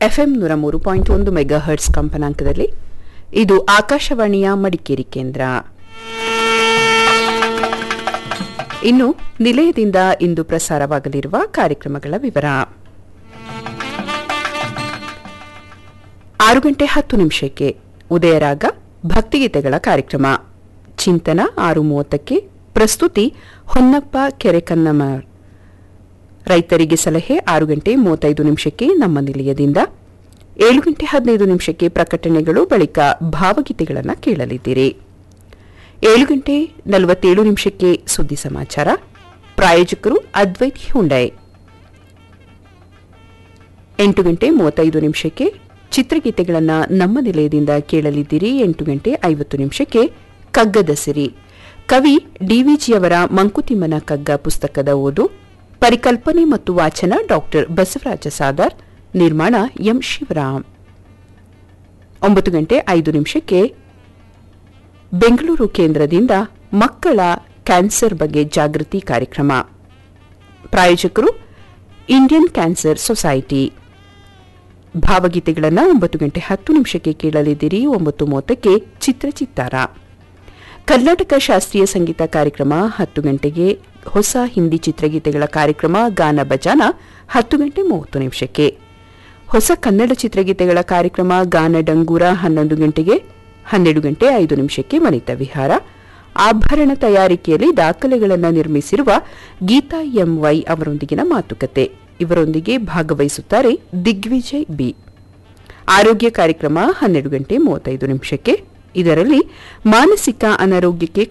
FM ನೂರ ಮೂರು point ಒಂದು ಮೆಗಾ ಹರ್ಟ್ಸ್ ಕಂಪನಾಂಕದಲ್ಲಿ ಇದು ಆಕಾಶವಾಣಿಯ ಮಡಿಕೇರಿ ಕೇಂದ್ರ ಇನ್ನು ನಿಲಯದಿಂದ ಇಂದು ಪ್ರಸಾರವಾಗಲಿರುವ ಕಾರ್ಯಕ್ರಮಗಳ ವಿವರ ಆರು ಗಂಟೆ ಹತ್ತು ನಿಮಿಷಕ್ಕೆ ಉದಯರಾಗ ಭಕ್ತಿಗೀತೆಗಳ ಕಾರ್ಯಕ್ರಮ ಚಿಂತನ ಆರು ಮೂವತ್ತಕ್ಕೆ ಪ್ರಸ್ತುತಿ ಹೊನ್ನಪ್ಪ ಕೆರೆಕನ್ನಮರ್ ರೈತರಿಗೆ ಸಲಹೆ ಆರು ಗಂಟೆ ಮೂವತ್ತೈದು ನಿಮಿಷಕ್ಕೆ ನಮ್ಮ ನಿಲಯದಿಂದ ಏಳು ಗಂಟೆ ಹದಿನೈದು ನಿಮಿಷಕ್ಕೆ ಪ್ರಕಟಣೆಗಳು ಬಳಿಕ ಭಾವಗೀತೆಗಳನ್ನು ಕೇಳಲಿದ್ದೀರಿ ಏಳು ಗಂಟೆ ನಲವತ್ತೇಳು ನಿಮಿಷಕ್ಕೆ ಸುದ್ದಿ ಸಮಾಚಾರ ಪ್ರಾಯೋಜಕರು ಅದ್ವೈತ್ ಹುಂಡೈ ಎಂಟು ಗಂಟೆ ಮೂವತ್ತೈದು ನಿಮಿಷಕ್ಕೆ ಚಿತ್ರಗೀತೆಗಳನ್ನು ನಮ್ಮ ನಿಲಯದಿಂದ ಕೇಳಲಿದ್ದೀರಿ ಎಂಟು ಗಂಟೆ ಐವತ್ತು ನಿಮಿಷಕ್ಕೆ ಕಗ್ಗದ ಸಿರಿ ಕವಿ ಡಿವಿಜಿಯವರ ಮಂಕುತಿಮ್ಮನ ಕಗ್ಗ ಪುಸ್ತಕದ ಓದು ಪರಿಕಲ್ಪನೆ ಮತ್ತು ವಾಚನ ಡಾಕ್ಟರ್ ಬಸವರಾಜ ಸಾದಾರ್ ನಿರ್ಮಾಣ ಎಂ ಶಿವರಾಮ್ ಒಂಬತ್ತು ಗಂಟೆ ಐದು ನಿಮಿಷಕ್ಕೆ ಬೆಂಗಳೂರು ಕೇಂದ್ರದಿಂದ ಮಕ್ಕಳ ಕ್ಯಾನ್ಸರ್ ಬಗ್ಗೆ ಜಾಗೃತಿ ಕಾರ್ಯಕ್ರಮ ಪ್ರಾಯೋಜಕರು ಇಂಡಿಯನ್ ಕ್ಯಾನ್ಸರ್ ಸೊಸೈಟಿ ಭಾವಗೀತೆಗಳನ್ನು ಒಂಬತ್ತು ಗಂಟೆ ಹತ್ತು ನಿಮಿಷಕ್ಕೆ ಕೇಳಲಿದ್ದೀರಿ ಒಂಬತ್ತು ಮೂವತ್ತಕ್ಕೆ ಚಿತ್ರಚಿತ್ತಾರ ಕರ್ನಾಟಕ ಶಾಸ್ತ್ರೀಯ ಸಂಗೀತ ಕಾರ್ಯಕ್ರಮ ಹತ್ತು ಗಂಟೆಗೆ ಹೊಸ ಹಿಂದಿ ಚಿತ್ರಗೀತೆಗಳ ಕಾರ್ಯಕ್ರಮ ಗಾನ ಬಜಾನ ಹತ್ತು ಗಂಟೆ ಮೂವತ್ತು ನಿಮಿಷಕ್ಕೆ ಹೊಸ ಕನ್ನಡ ಚಿತ್ರಗೀತೆಗಳ ಕಾರ್ಯಕ್ರಮ ಗಾನ ಡಂಗೂರ ಹನ್ನೊಂದು ಗಂಟೆಗೆ ಹನ್ನೆರಡು ಗಂಟೆ ಐದು ನಿಮಿಷಕ್ಕೆ ವನಿತಾ ವಿಹಾರ ಆಭರಣ ತಯಾರಿಕೆಯಲ್ಲಿ ದಾಖಲೆಗಳನ್ನು ನಿರ್ಮಿಸಿರುವ ಗೀತಾ ಎಂವೈ ಅವರೊಂದಿಗಿನ ಮಾತುಕತೆ ಇವರೊಂದಿಗೆ ಭಾಗವಹಿಸುತ್ತಾರೆ ದಿಗ್ವಿಜಯ್ ಬಿ ಆರೋಗ್ಯ ಕಾರ್ಯಕ್ರಮ ಹನ್ನೆರಡು ಗಂಟೆ ಮೂವತ್ತೈದು ನಿಮಿಷಕ್ಕೆ ಇದರಲ್ಲಿ ಮಾನಸಿಕ ಅನಾರೋಗ್ಯಕ್ಕೆ